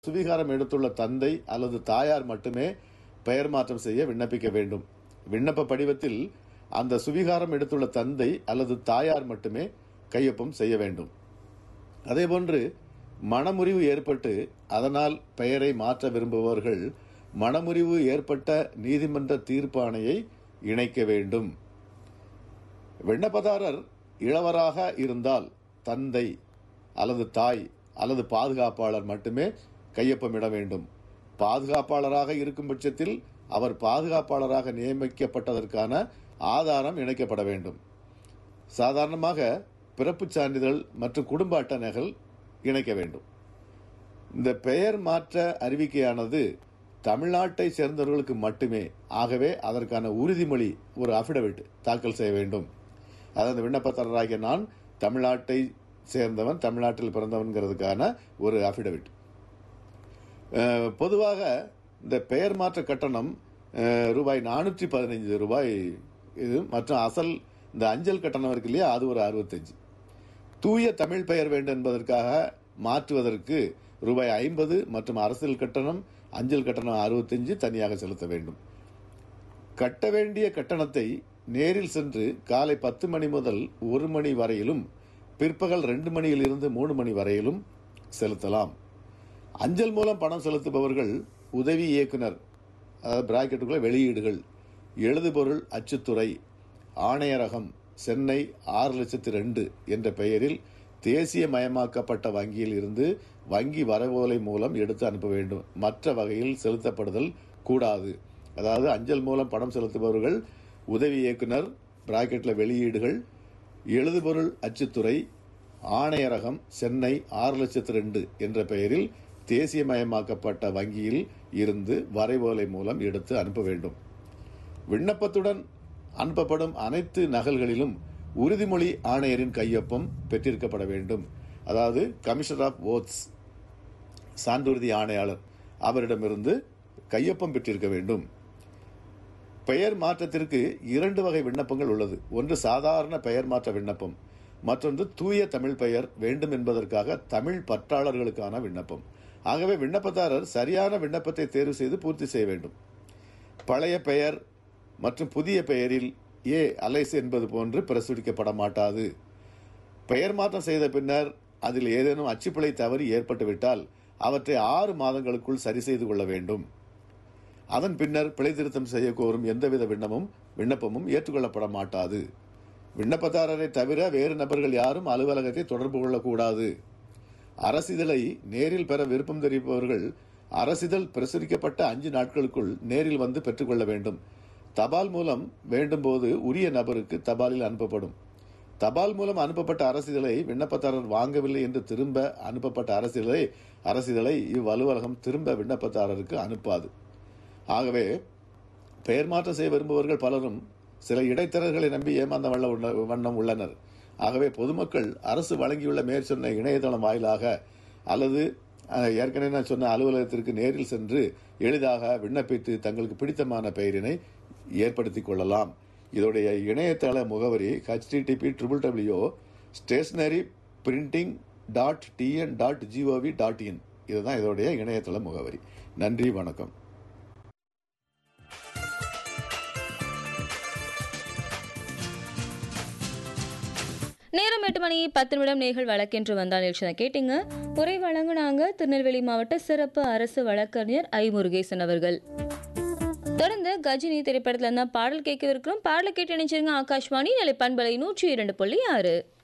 சுவீகாரம் எடுத்துள்ள தந்தை அல்லது தாயார் மட்டுமே பெயர் மாற்றம் செய்ய விண்ணப்பிக்க வேண்டும் விண்ணப்ப படிவத்தில் அந்த சுவீகாரம் எடுத்துள்ள தந்தை அல்லது தாயார் மட்டுமே கையொப்பம் செய்ய வேண்டும் அதேபோன்று மனமுறிவு ஏற்பட்டு அதனால் பெயரை மாற்ற விரும்புபவர்கள் மனமுறிவு ஏற்பட்ட நீதிமன்ற தீர்ப்பாணையை இணைக்க வேண்டும் விண்ணப்பதாரர் இளவராக இருந்தால் தந்தை அல்லது தாய் அல்லது பாதுகாப்பாளர் மட்டுமே கையொப்பமிட வேண்டும் பாதுகாப்பாளராக இருக்கும் பட்சத்தில் அவர் பாதுகாப்பாளராக நியமிக்கப்பட்டதற்கான ஆதாரம் இணைக்கப்பட வேண்டும் சாதாரணமாக பிறப்புச் சான்றிதழ் மற்றும் குடும்ப அட்டணைகள் இணைக்க வேண்டும் இந்த பெயர் மாற்ற அறிவிக்கையானது தமிழ்நாட்டை சேர்ந்தவர்களுக்கு மட்டுமே ஆகவே அதற்கான உறுதிமொழி ஒரு அபிடவிட் தாக்கல் செய்ய வேண்டும் அதாவது விண்ணப்பதாரராகிய நான் தமிழ்நாட்டை சேர்ந்தவன் தமிழ்நாட்டில் பிறந்தவன்கிறதுக்கான ஒரு அபிடவிட் பொதுவாக இந்த பெயர் மாற்ற கட்டணம் அஹ், ரூபாய் நானூற்றி பதினைஞ்சு ரூபாய் இது மற்றும் அசல் இந்த அஞ்சல் கட்டணம் இருக்கு இல்லையா அது ஒரு அறுபத்தஞ்சு தூய தமிழ் பெயர் வேண்டும் என்பதற்காக மாற்றுவதற்கு ரூபாய் ஐம்பது மற்றும் அரசியல் கட்டணம் அஞ்சல் கட்டணம் அறுபத்தஞ்சு தனியாக செலுத்த வேண்டும் கட்ட வேண்டிய கட்டணத்தை நேரில் சென்று காலை பத்து மணி முதல் ஒரு மணி வரையிலும் பிற்பகல் ரெண்டு மணியிலிருந்து மூணு மணி வரையிலும் செலுத்தலாம் அஞ்சல் மூலம் பணம் செலுத்துபவர்கள் உதவி இயக்குனர் அதாவது பிராக்கெட்டுக்குள்ள வெளியீடுகள் எழுதுபொருள் அச்சுத்துறை ஆணையரகம் சென்னை ஆறு லட்சத்து ரெண்டு என்ற பெயரில் தேசிய மயமாக்கப்பட்ட வங்கியில் இருந்து வங்கி வரவோலை மூலம் எடுத்து அனுப்ப வேண்டும் மற்ற வகையில் செலுத்தப்படுதல் கூடாது அதாவது அஞ்சல் மூலம் பணம் செலுத்துபவர்கள் உதவி இயக்குனர் பிராக்கெட்ல வெளியீடுகள் எழுதுபொருள் அச்சுத்துறை ஆணையரகம் சென்னை ஆறு லட்சத்து ரெண்டு என்ற பெயரில் தேசியமயமாக்கப்பட்ட வங்கியில் இருந்து வரைவோலை மூலம் எடுத்து அனுப்ப வேண்டும் விண்ணப்பத்துடன் அனுப்பப்படும் அனைத்து நகல்களிலும் உறுதிமொழி ஆணையரின் கையொப்பம் பெற்றிருக்கப்பட வேண்டும் அதாவது கமிஷனர் ஆஃப் ஓட்ஸ் சான்றுறுதி ஆணையாளர் அவரிடமிருந்து கையொப்பம் பெற்றிருக்க வேண்டும் பெயர் மாற்றத்திற்கு இரண்டு வகை விண்ணப்பங்கள் உள்ளது ஒன்று சாதாரண பெயர் மாற்ற விண்ணப்பம் மற்றொன்று தூய தமிழ் பெயர் வேண்டும் என்பதற்காக தமிழ் பற்றாளர்களுக்கான விண்ணப்பம் ஆகவே விண்ணப்பதாரர் சரியான விண்ணப்பத்தை தேர்வு செய்து பூர்த்தி செய்ய வேண்டும் பழைய பெயர் மற்றும் புதிய பெயரில் ஏ அலைஸ் என்பது போன்று பிரசுரிக்கப்பட மாட்டாது பெயர் மாற்றம் செய்த பின்னர் அதில் ஏதேனும் அச்சுப்பிழை தவறி ஏற்பட்டுவிட்டால் அவற்றை ஆறு மாதங்களுக்குள் சரி செய்து கொள்ள வேண்டும் அதன் பின்னர் பிழை திருத்தம் செய்ய கோரும் எந்தவித விண்ணமும் விண்ணப்பமும் ஏற்றுக்கொள்ளப்பட மாட்டாது விண்ணப்பதாரரை தவிர வேறு நபர்கள் யாரும் அலுவலகத்தை தொடர்பு கொள்ளக்கூடாது அரசிதழை நேரில் பெற விருப்பம் தெரிவிப்பவர்கள் அரசிதழ் பிரசுரிக்கப்பட்ட அஞ்சு நாட்களுக்குள் நேரில் வந்து பெற்றுக்கொள்ள வேண்டும் தபால் மூலம் வேண்டும் போது உரிய நபருக்கு தபாலில் அனுப்பப்படும் தபால் மூலம் அனுப்பப்பட்ட அரசிதழை விண்ணப்பதாரர் வாங்கவில்லை என்று திரும்ப அனுப்பப்பட்ட அரசிதழை அரசிதழை இவ்வலுவலகம் திரும்ப விண்ணப்பதாரருக்கு அனுப்பாது ஆகவே பெயர் மாற்றம் செய்ய விரும்புபவர்கள் பலரும் சில இடைத்தரகர்களை நம்பி ஏமாந்த வண்ண உள்ள- வண்ணம் உள்ளனர் ஆகவே பொதுமக்கள் அரசு வழங்கியுள்ள மேற்சொன்ன இணையதளம் வாயிலாக அல்லது அஹ், ஏற்கனவே நான் சொன்ன அலுவலகத்திற்கு நேரில் சென்று எளிதாக விண்ணப்பித்து தங்களுக்கு பிடித்தமான பெயரினை ஏற்படுத்திக் கொள்ளலாம் இதோடைய இணையதள முகவரி HTTP triple W stationery printing dot TN dot GOV dot in இதுதான் இதோடைய இணையதள முகவரி நன்றி வணக்கம் நேரம் எட்டு மணி பத்து நிமிடம் நேர்கள் வழக்கென்று வந்தால் நிகழ்ச்சி கேட்டீங்க உரை வழங்குனாங்க திருநெல்வேலி மாவட்ட சிறப்பு அரசு வழக்கறிஞர் ஐ முருகேசன் அவர்கள் தொடர்ந்து கஜினி திரைப்படத்துல இருந்தா பாடல் கேட்க இருக்கிறோம் பாடலை கேட்டு நினைச்சிருங்க ஆகாஷ்வாணி நிலை பண்பலை நூற்றி இரண்டு புள்ளி ஆறு